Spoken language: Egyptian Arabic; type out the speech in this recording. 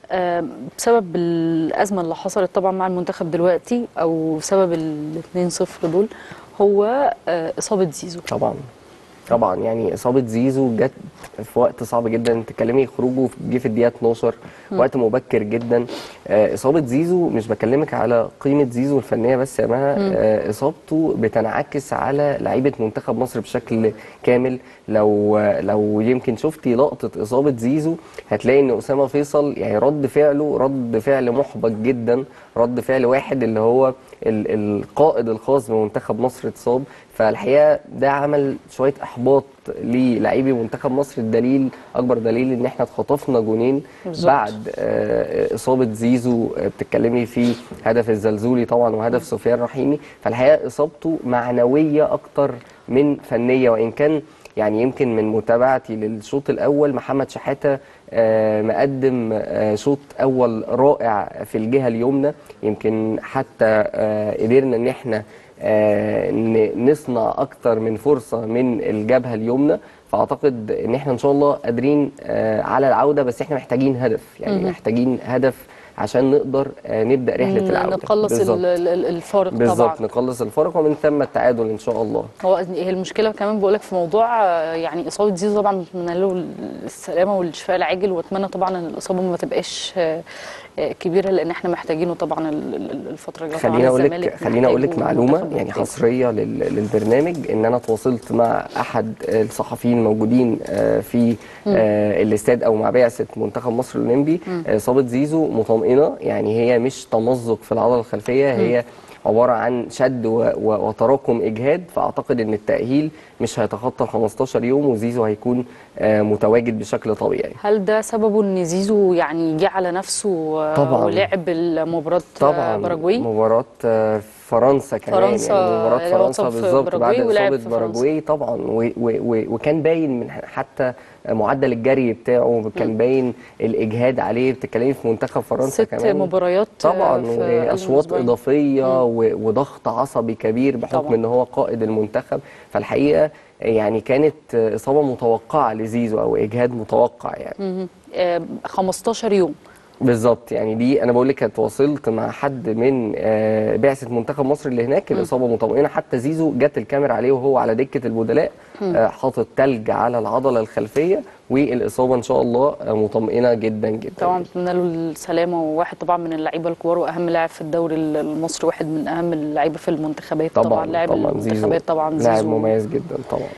آه، بسبب الازمه اللي حصلت طبعا مع المنتخب دلوقتي او بسبب ال 2-0 دول هو آه، اصابه زيزو طبعا طبعا يعني اصابه زيزو جت في وقت صعب جدا تتكلمي خروجه جه في الدقيقه 12 وقت مبكر جدا آه، اصابه زيزو مش بكلمك على قيمه زيزو الفنيه بس يا مها آه، اصابته بتنعكس على لعيبه منتخب مصر بشكل كامل لو لو يمكن شفتي لقطه اصابه زيزو هتلاقي ان اسامه فيصل يعني رد فعله رد فعل محبط جدا رد فعل واحد اللي هو ال- القائد الخاص بمنتخب مصر اتصاب فالحقيقه ده عمل شويه احباط للاعبي منتخب مصر الدليل اكبر دليل ان احنا اتخطفنا جونين بالظبط. بعد آه، اصابه زيزو آه، بتتكلمي في هدف الزلزولي طبعا وهدف سفيان رحيمي فالحقيقه اصابته معنويه اكتر من فنيه وان كان يعني يمكن من متابعتي للشوط الاول محمد شحاته آه، مقدم آه، شوط اول رائع في الجهه اليمنى يمكن حتى آه، قدرنا ان احنا آه، ن- نصنع اكتر من فرصه من الجبهه اليمنى فاعتقد ان احنا ان شاء الله قادرين آه، على العوده بس احنا محتاجين هدف يعني محتاجين هدف عشان نقدر آه، نبدا رحله ن- العوده نقلص ال- بالظبط ال- ال- الفارق طبعا بالظبط نقلص الفرق ومن ثم التعادل ان شاء الله هو هي المشكله كمان بقول لك في موضوع آه، يعني اصابه زيزو طبعا بتمنى له السلامه والشفاء العاجل واتمنى طبعا ان الاصابه ما تبقاش آه، آه، كبيره لان احنا محتاجينه طبعا ال- ال- الفتره الجايه طبعاً خليني اقول لك الزمالك خليني اقول لك محتاجه معلومه والمنتخب يعني محتاجه. حصريه لل- للبرنامج ان انا تواصلت مع احد الصحفيين الموجودين آه، في آه، الاستاد او مع بعثه منتخب مصر الاولمبي آه، اصابه زيزو مطمئنه يعني هي مش تمزق في العضله الخلفيه هي عباره عن شد و- و- وتراكم اجهاد فاعتقد ان التاهيل مش هيتخطى ال 15 يوم وزيزو هيكون آه، متواجد بشكل طبيعي هل ده سببه ان زيزو يعني جه على نفسه آه، طبعاً. ولعب المباراه طبعا باراجواي مباراة آه، فرنسا كمان فرنسا، يعني مباراة اللي هو فرنسا اتصاب في بالظبط بعد باراجواي ولعب إصابة في فرنسا. باراجواي طبعا و و و وكان باين من حتى معدل الجري بتاعه كان باين الإجهاد عليه بتتكلمي في منتخب فرنسا ست كمان مباريات آه، طبعا في أقل من واشواط أسبوعين. اضافيه و- وضغط عصبي كبير بحكم طبعاً. ان هو قائد المنتخب فالحقيقه يعني كانت اصابه متوقعه لزيزو او اجهاد متوقع يعني مهم. آه، 15 يوم بالظبط يعني دي انا بقول لك اتواصلت مع حد من آه، بعثه منتخب مصر اللي هناك الاصابه مطمئنه حتى زيزو جت الكاميرا عليه وهو على دكه البدلاء آه، حاطط تلج على العضله الخلفيه والاصابه ان شاء الله آه، مطمئنه جدا جدا طبعا بتمنى له السلامه وواحد طبعا من اللعيبه الكبار واهم لاعب في الدوري المصري واحد من اهم اللعيبه في المنتخبات طبعا, طبعا لاعب طبعا زيزو المنتخبات طبعا لاعب زيزو مميز جدا طبعا